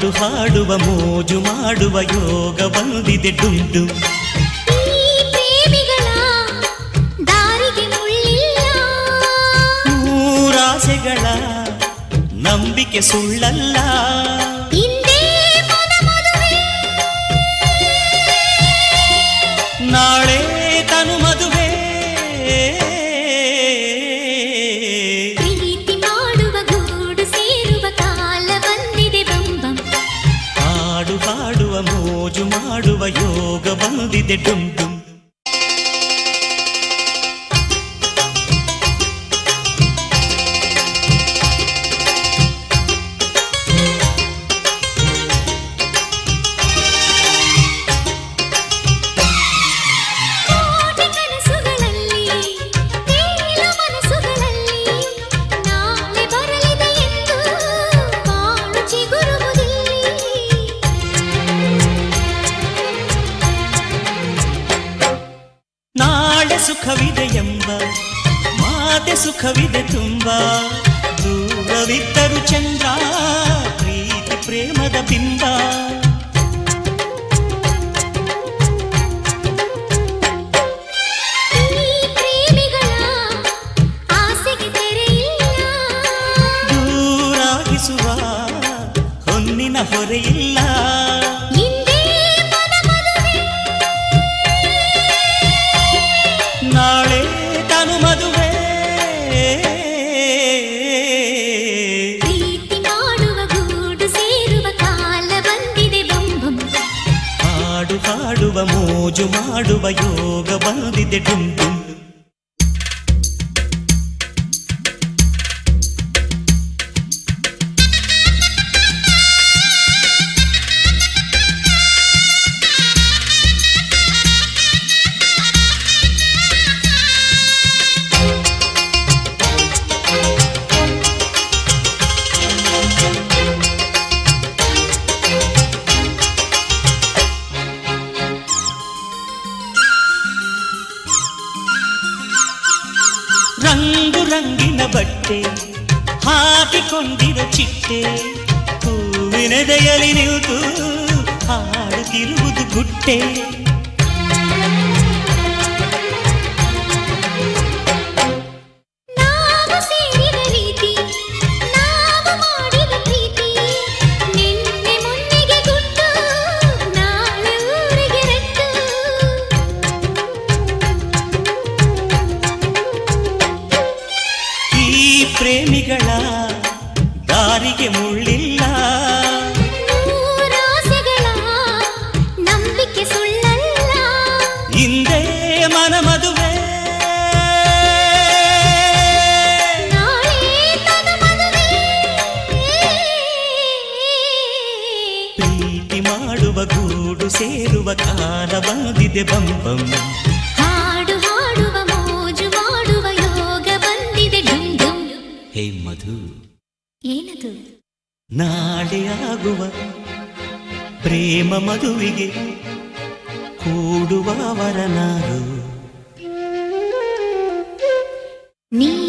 ಹಾಡು ಹಾಡುವ ಮೋಜು ಮಾಡುವ ಯೋಗ ಬಂದಿದೆ ಡುಂಡು ಈ ಪ್ರೇಮಿಗಳ ದಾರಿಗೆ ಮುಳ್ಳಿಲ್ಲ ಮೂರಾಸೆಗಳ ನಂಬಿಕೆ ಸುಳ್ಳಲ್ಲ ಹಿಂದೆ ಮನ ಮದುವೆ ನಾಳೆ ತನು ಮದುವೆ ಪ್ರೀತಿ ಮಾಡುವ ಗೂಡು ಸೇರುವ ಕಾಲ ಬಂದಿದೆ ಬಂಬಂ ಹಾಡು ಹಾಡುವ ಮೋಜು ಮಾಡುವ ಯೋಗ ಬಂದಿದೆ ಡುಂ ಡುಂ ಕೋಟಿ ಕನಸುಗಳಲ್ಲಿ ತೇಲ ಮನಸ್ಸುಗಳಲ್ಲಿ ನಾಳೆ ಬರಲಿದೆ ಎಂದು ಬಾಳು ಚಿಗುರುವುದಿಲ್ಲಿ ನಾಳೆ ಸುಖವಿದೆ ಎಂಬ ಮಾತೆ ಸುಖವಿದೆ ತುಂಬ ದೂರವಿದ್ದರು ಚಂದ್ರ ಪ್ರೀತಿ ಪ್ರೇಮದ ಬಿಂಬ ಈ ಪ್ರೇಮಿಗಳ ಆಸೆಗೆ ತೆರೆಯಿಲ್ಲ ದೂರಾಗಿಸುವ ಹೊನ್ನಿನ ಹೊರೆಯಿಲ್ಲ ಹಿಂದೆ ಮನ ಮದುವೆ ನಾಳೆ ತನು ಮದುವೆ ಪ್ರೀತಿ ಮಾಡುವ ಗೂಡು ಸೇರುವ ಕಾಲ ಬಂದಿದೆ ಬಂಬಂ ಹಾಡು ಹಾಡುವ ಮೋಜು ಮಾಡುವ ಯೋಗ ಬಂದಿದೆ ಡುಂ ಡುಂ ರಂಗು ರಂಗಿನ ಬಟ್ಟೆ ಹಾಕಿಕೊಂಡಿರೋ ಚಿಟ್ಟೆ ಹೂವಿನದೆಯಲಿ ನಿಂತು ಹಾಡುತ್ತಿರುವುದು ಗುಟ್ಟೆ ನಾವು ಸೇರಿದ ರೀತಿ ನಾವು ಮಾಡಿದ ಪ್ರೀತಿ ನಿನ್ನೆ ಮೊನ್ನೆಗೆ ಗುಟ್ಟು ನಾಳೆ ಊರಿಗೆ ರಟ್ಟು ಈ ಪ್ರೇಮಿಗಳ ದಾರಿಗೆ ಮುಳ್ಳಿಲ್ಲ ನೂರಾಸೆಗಳ ನಂಬಿಕೆ ಸುಳ್ಳಲ್ಲ ಹಿಂದೆ ಮನ ಮದುವೆ ನಾಳೆ ತನ ಮದುವೆ ಪ್ರೀತಿ ಮಾಡುವ ಗೂಡು ಸೇರುವ ಕಾಲ ಬಂದಿದೆ ಬಂಬಂ ಹಾಡು ಹಾಡುವ ಮೋಜು ಮಾಡುವ ಯೋಗ ಬಂದಿದೆ ಡುಂ ಡುಂ ಹೇ ಮಧು ಏನದು ನಾಳೆ ಆಗುವ ಪ್ರೇಮ ಮದುವಿಗೆ ಕೂಡುವ ವರನಾರು ನೀ